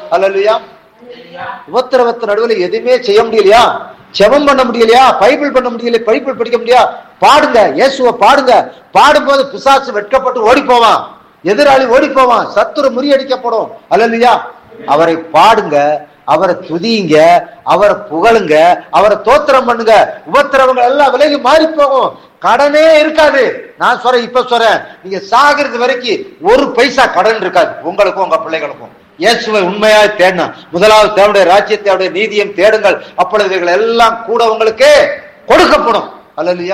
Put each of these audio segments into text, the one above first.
அல்லையா உபத்திரவத்து நடுவில் எதுவுமே செய்ய முடியலையா செபம் பண்ண முடியலையா பைபிள் பண்ண முடியல பைபிள் படிக்க முடியா பாடுங்க இயேசுவை பாடுங்க பாடும்போது பிசாசு வெட்கப்பட்டு ஓடி போவான் எதிராளி ஓடி போவான் சத்துரு முறியடிக்கப்படும் அல்லையா அவரை பாடுங்க அவரை துதியுங்க அவரை புகழுங்க அவரை தோத்திரம் பண்ணுங்க உபத்திரவங்கள் எல்லாம் விலகி மாறி போகும் கடனே இருக்காது நான் சொல்றேன் இப்ப சொல்றேன் நீங்க சாகிறது வரைக்கும் ஒரு பைசா கடன் இருக்காது உங்களுக்கும் உங்க பிள்ளைகளுக்கும் இயேசுவை உண்மையாய் தேடணும் முதலாவது தேவனுடைய ராஜ்யத்தையுடைய நீதியம் தேடுங்கள் அப்பொழுது இவைகள் எல்லாம் கூட உங்களுக்கு கொடுக்கப்படும் அல்லையா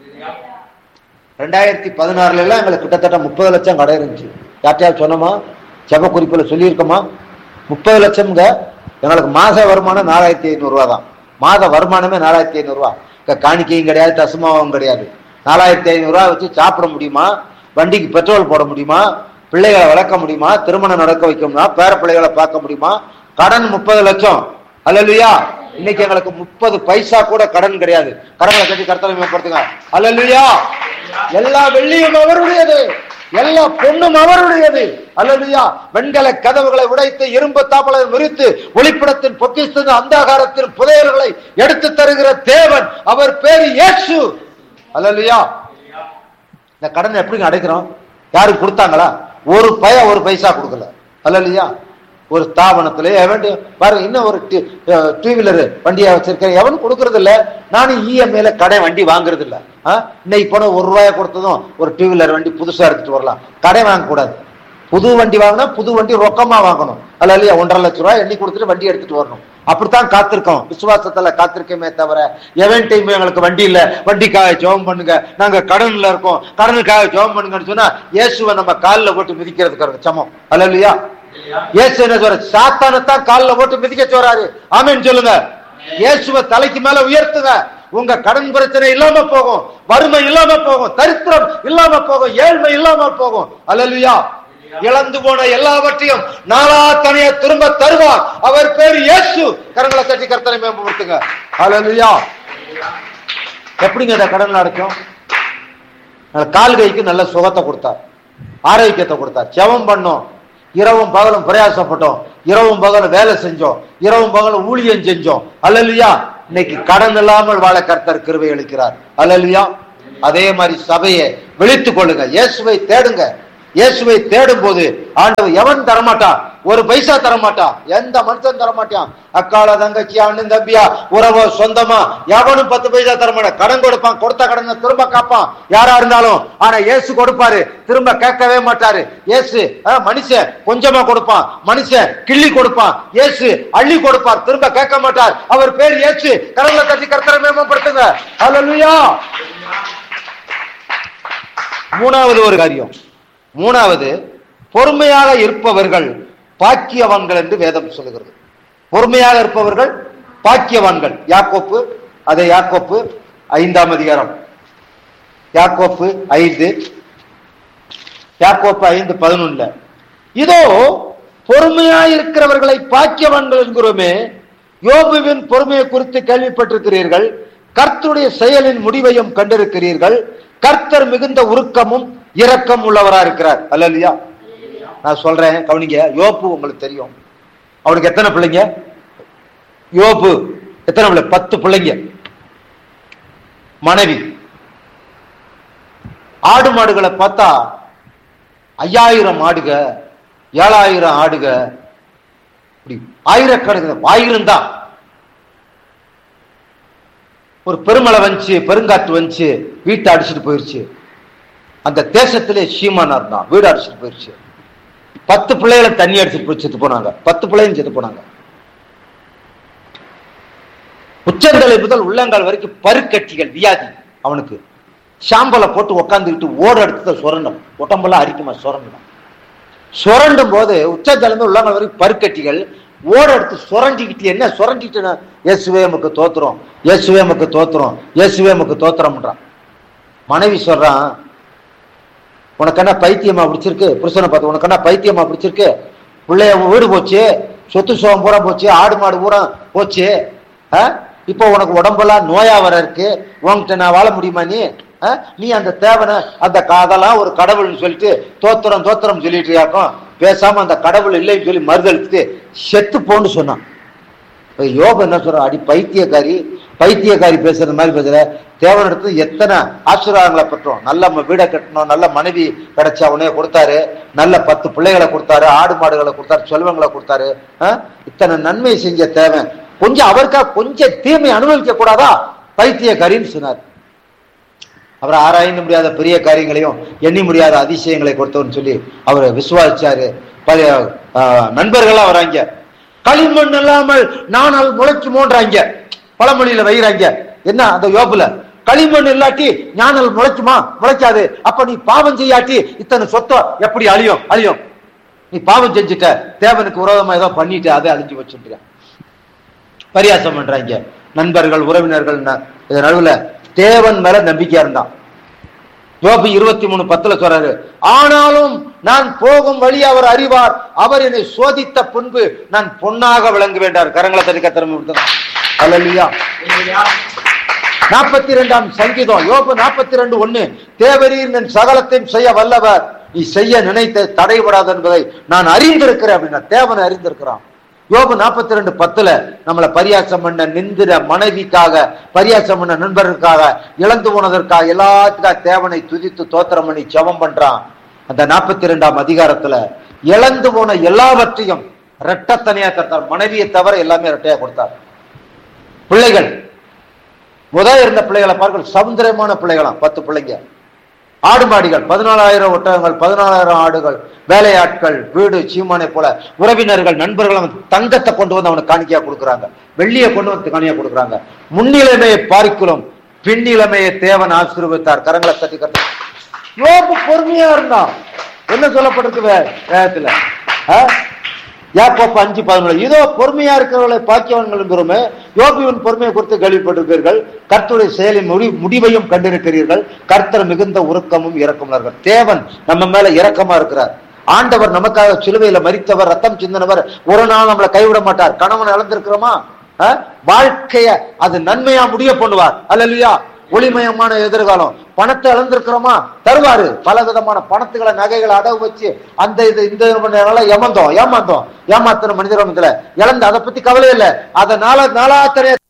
ரெண்டாயிரத்தி பதினாறுல எல்லாம் எங்களுக்கு கிட்டத்தட்ட முப்பது லட்சம் கடை இருந்துச்சு யார்ட்டையாவது சொன்னோமா செப குறிப்பில் சொல்லியிருக்கோமா முப்பது லட்சம்ங்க எங்களுக்கு மாத வருமானம் நாலாயிரத்தி ஐநூறு ரூபா தான் மாத வருமானமே நாலாயிரத்தி ஐநூறு ரூபா இங்க காணிக்கையும் கிடையாது தசுமாவும் கிடையாது நாலாயிரத்தி ஐநூறு ரூபா வச்சு சாப்பிட முடியுமா வண்டிக்கு பெட்ரோல் போட முடியுமா பிள்ளைகளை வளர்க்க முடியுமா திருமணம் நடக்க வைக்க முடியுமா பேர பிள்ளைகளை பார்க்க முடியுமா கடன் முப்பது லட்சம் அல்லையா இன்னைக்கு எங்களுக்கு முப்பது பைசா கூட கடன் கிடையாது கடனை கட்டி கர்த்தனை மேம்படுத்துங்க அல்லையா எல்லா வெள்ளியும் அவருடையது எல்லா பொண்ணும் அவருடையது அல்லையா வெண்கல கதவுகளை உடைத்து இரும்பு தாப்பலை முறித்து ஒளிப்படத்தின் பொக்கிஸ்தின் அந்தாகாரத்தின் புதையல்களை எடுத்து தருகிற தேவன் அவர் பேரு இயேசு அல்லையா இந்த கடனை எப்படிங்க அடைக்கிறோம் யாருக்கு கொடுத்தாங்களா ஒரு பய ஒரு பைசா கொடுக்கல அல்லையா ஒரு ஸ்தாபனத்துல எவன் பாருங்க இன்னும் ஒரு டூ வீலர் வண்டியா வச்சிருக்கேன் எவன் கொடுக்கறது இல்ல நானும் இஎம்ஐல கடை வண்டி வாங்குறது இல்ல ஆ? இன்னைக்கு போன ஒரு ரூபாய கொடுத்ததும் ஒரு டூ வீலர் வண்டி புதுசா எடுத்துட்டு வரலாம் கடை வாங்க கூடாது புது வண்டி வாங்கினா புது வண்டி ரொக்கமா வாங்கணும் அல்ல இல்லையா ஒன்றரை லட்ச ரூபாய் எண்ணி கொடுத்துட்டு வண்டி எடுத்துட்டு வரணும் அப்படித்தான் காத்திருக்கோம் விசுவாசத்துல காத்திருக்கமே தவிர எவன் டைம் எங்களுக்கு வண்டி இல்ல வண்டிக்காக ஜெபம் பண்ணுங்க நாங்க கடன்ல இருக்கோம் கடனுக்காக ஜெபம் பண்ணுங்கன்னு சொன்னா இயேசுவை நம்ம காலில் போட்டு மிதிக்கிறதுக்கு சமம் அல்ல இல்லையா இயேசு என்ன சொல்ற சாத்தானத்தான் காலில் போட்டு மிதிக்க சொல்றாரு ஆமென்னு சொல்லுங்க இயேசுவை தலைக்கு மேல உயர்த்துங்க உங்க கடன் பிரச்சனை இல்லாம போகும் வறுமை இல்லாம போகும் தரித்திரம் இல்லாம போகும் ஏழ்மை இல்லாம போகும் அல்லலுயா இழந்து போன எல்லாவற்றையும் நாளா தனியா திரும்ப தருவார் அவர் பேர் இயேசு கரங்களை தட்டி கர்த்தனை மேம்படுத்துங்க அல்லலுயா எப்படிங்க இந்த கடன் அடைக்கும் கால் கைக்கு நல்ல சுகத்தை கொடுத்தார் ஆரோக்கியத்தை கொடுத்தார் ஜெபம் பண்ணோம் இரவும் பகலும் பிரயாசப்பட்டோம் இரவும் பகலும் வேலை செஞ்சோம் இரவும் பகலும் ஊழியம் செஞ்சோம் அல்லலியா இன்னைக்கு கடன் இல்லாமல் வாழ கர்த்தர் கிருபை அளிக்கிறார் அல்லலியா அதே மாதிரி சபையை விழித்துக் கொள்ளுங்க இயேசுவை தேடுங்க இயேசுவை தேடும் போது ஆண்டவர் எவன் தரமாட்டான் ஒரு பைசா தரமாட்டான் எந்த மனுஷன் தரமாட்டான் அக்கால தங்கச்சி அண்ணன் தம்பியா உறவோ சொந்தமா எவனும் பத்து பைசா தரமாட்டான் கடன் கொடுப்பான் கொடுத்த கடனை திரும்ப காப்பான் யாரா இருந்தாலும் ஆனா இயேசு கொடுப்பாரு திரும்ப கேட்கவே மாட்டாரு இயேசு அஹ், மனுஷன் கொஞ்சமா கொடுப்பான் மனுஷன் கிள்ளி கொடுப்பான் இயேசு அள்ளி கொடுப்பார் திரும்ப கேட்க மாட்டார் அவர் பேர் இயேசு கடவுளை கட்டி கர்த்தரை மேம்படுத்துங்க ஹalleluya மூணாவது ஒரு காரியம் மூணாவது பொறுமையாக இருப்பவர்கள் பாக்கியவான்கள் என்று வேதம் சொல்லுகிறது பொறுமையாக இருப்பவர்கள் பாக்கியவான்கள் யாக்கோப்பு அதை யாக்கோப்பு ஐந்தாம் அதிகாரம் யாக்கோப்பு ஐந்து யாக்கோப்பு ஐந்து பதினொன்னுல இதோ பொறுமையாய் இருக்கிறவர்களை பாக்கியவான்கள் என்கிறோமே யோபுவின் பொறுமையை குறித்து கேள்விப்பட்டிருக்கிறீர்கள் கர்த்தருடைய செயலின் முடிவையும் கண்டிருக்கிறீர்கள் கர்த்தர் மிகுந்த உருக்கமும் இரக்கம் உள்ளவரா இருக்கிறார் அல்லையா நான் சொல்றேன் கவனிங்க யோப்பு உங்களுக்கு தெரியும் அவனுக்கு எத்தனை பிள்ளைங்க யோப்பு எத்தனை பிள்ளை பத்து பிள்ளைங்க மனைவி ஆடு மாடுகளை பார்த்தா ஐயாயிரம் ஆடுக ஏழாயிரம் ஆடுக இப்படி ஆயிரக்கணக்கு ஆயிரம் தான் ஒரு பெருமழை வந்துச்சு பெருங்காற்று வந்துச்சு வீட்டை அடிச்சுட்டு போயிருச்சு அந்த தேசத்திலே சீமானார் தான் வீடு அடிச்சுட்டு போயிருச்சு பத்து பிள்ளைகளை தண்ணி அடிச்சுட்டு போய் செத்து போனாங்க பத்து பிள்ளையும் செத்து போனாங்க உச்சந்தலை முதல் உள்ளங்கால் வரைக்கும் பருக்கட்டிகள் வியாதி அவனுக்கு சாம்பலை போட்டு உக்காந்துக்கிட்டு ஓட எடுத்து சுரண்டம் உடம்பெல்லாம் அரிக்குமா சுரண்டம் சுரண்டும் போது உச்சந்தலை உள்ளங்கால் வரைக்கும் பருக்கட்டிகள் ஓட எடுத்து சுரண்டிக்கிட்டு என்ன சுரண்டிட்டு இயேசுவே நமக்கு தோத்துறோம் இயேசுவே நமக்கு தோத்துறோம் இயேசுவே நமக்கு தோத்துறோம்ன்றான் மனைவி சொல்றான் உனக்கு என்ன பைத்தியமா பிடிச்சிருக்கு புருஷனை பார்த்து உனக்கு என்ன பைத்தியமா பிடிச்சிருக்கு பிள்ளைய வீடு போச்சு சொத்து சுகம் பூரா போச்சு ஆடு மாடு பூரா போச்சு ஆ? இப்போ உனக்கு உடம்பெல்லாம் நோயா வர இருக்கு உன்கிட்ட நான் வாழ முடியுமா நீ ஆ? நீ அந்த தேவனை அந்த க- அதெல்லாம் ஒரு கடவுள்னு சொல்லிட்டு தோத்திரம் தோத்திரம் சொல்லிட்டு இருக்காக்கும் பேசாம அந்த கடவுள் இல்லைன்னு சொல்லி மறுதளித்து செத்து போன்னு சொன்னான் இப்ப யோபு என்ன சொல்ற அடி பைத்தியக்காரி பைத்தியக்காரி பேசுறது மாதிரி பேசுற தேவனிடத்து எத்தனை ஆசீர்வாதங்களை பெற்றோம் நல்ல ம- வீடை கட்டணும் நல்ல மனைவி கிடைச்சா உடனே கொடுத்தாரு நல்ல பத்து பிள்ளைகளை கொடுத்தாரு ஆடு மாடுகளை கொடுத்தாரு செல்வங்களை கொடுத்தாரு ஆ? இத்தனை நன்மை செஞ்ச தேவன் கொஞ்சம் அவருக்கா கொஞ்சம் தீமை அனுபவிக்க கூடாதா பைத்தியக்காரின்னு சொன்னார் அவர் ஆராய்ந்து முடியாத பெரிய காரியங்களையும் எண்ணி முடியாத அதிசயங்களை கொடுத்தவன்னு சொல்லி அவர் விசுவாசிச்சாரு பழைய நண்பர்களா வராங்க களிமண் இல்லாமல் நானால் முளைக்குமோன்றாங்க பழமொழியில வைகிறாங்க என்ன அந்த யோபுல களிமண் இல்லாட்டி ஞானல் முளைக்குமா முளைக்காது அப்ப நீ பாவம் செய்யாட்டி இத்தனை சொத்தம் எப்படி அழியும் அழியும் நீ பாவம் செஞ்சுட்ட தேவனுக்கு விரோதமா ஏதோ பண்ணிட்டு அதை அழிஞ்சு வச்சுட்டு பரியாசம் பண்றாங்க நண்பர்கள் உறவினர்கள் ந- இது நடுவுல தேவன் மேல நம்பிக்கையா இருந்தான் யோபு இருபத்தி மூணு பத்துல சொல்றாரு ஆனாலும் நான் போகும் வழி அவர் அறிவார் அவர் என்னை சோதித்த பின்பு நான் பொன்னாக விளங்க வேண்டார் கரங்களை தடுக்க திறமை அல்லா நாற்பத்தி இரண்டாம் சங்கீதம் யோபு நாற்பத்தி ரெண்டு ஒண்ணு தேவரீர் என் சகலத்தையும் செய்ய வல்லவர் நீ செய்ய நினைத்த தடைபடாது என்பதை நான் அறிந்திருக்கிறேன் அப்படின்னா தேவனை அறிந்திருக்கிறான் யோபு நாற்பத்தி ரெண்டு பத்துல நம்மளை பரியாசம் பண்ண நிந்திர மனைவிக்காக பரியாசம் பண்ண நண்பர்களுக்காக இழந்து போனதற்காக எல்லாத்துக்காக தேவனை துதித்து தோத்திரம் பண்ணி ஜெபம் பண்றான் அந்த நாற்பத்தி ரெண்டாம் அதிகாரத்துல இழந்து போன எல்லாவற்றையும் ரெட்டத்தனையா தத்தார் மனைவியை தவிர எல்லாமே ரெட்டையா கொடுத்தார் பிள்ளைகள் முதல் இருந்த பிள்ளைகளை பார்க்க சமுத்திரமான பிள்ளைகளாம் பத்து பிள்ளைங்க ஆடு மாடிகள் பதினாலாயிரம் ஒட்டகங்கள் பதினாலாயிரம் ஆடுகள் வேலையாட்கள் வீடு சீமானை போல உறவினர்கள் நண்பர்கள் அவன் தங்கத்தை கொண்டு வந்து அவனுக்கு காணிக்கையா கொடுக்குறாங்க வெள்ளியை கொண்டு வந்து காணிக்கையா கொடுக்குறாங்க முன்னிலைமையை பார்க்கிறோம் பின்னிலைமையை தேவன் ஆசீர்வதித்தார் கரங்களை தட்டி கட்ட யோபு பொறுமையா இருந்தான் என்ன சொல்லப்பட்டிருக்கு வே- வேதத்துல ஆ? யாக்கோப்பு அஞ்சு பதினொன்று இதோ பொறுமையா இருக்கிறவர்களை பாக்கியவன்கள் என்கிறோமே யோபியின் பொறுமையை குறித்து கேள்விப்பட்டிருப்பீர்கள் கர்த்தருடைய செயலின் முடி முடிவையும் கண்டிருக்கிறீர்கள் கர்த்தர் மிகுந்த உருக்கமும் இரக்கமுள்ளர்கள் தேவன் நம்ம மேல இரக்கமா இருக்கிறார் ஆண்டவர் நமக்காக சிலுவையில மரித்தவர் ரத்தம் சிந்தினவர் ஒரு நாள் நம்மளை கைவிட மாட்டார் கணவன் இழந்திருக்கிறோமா ஆ? வாழ்க்கைய அது நன்மையா முடிய பண்ணுவார் அல்லையா ஒளிமயமான எதிர்காலம் பணத்தை இழந்திருக்கிறோமா தருவாரு பல விதமான பணத்துகளை நகைகளை அடகு வச்சு அந்த இது இந்த இது பண்ணதுனால ஏமாந்தோம் ஏமாந்தோம் ஏமாத்தின மனிதர் இழந்து அதை பத்தி கவலை இல்லை அதை நாளா நாளாத்தனைய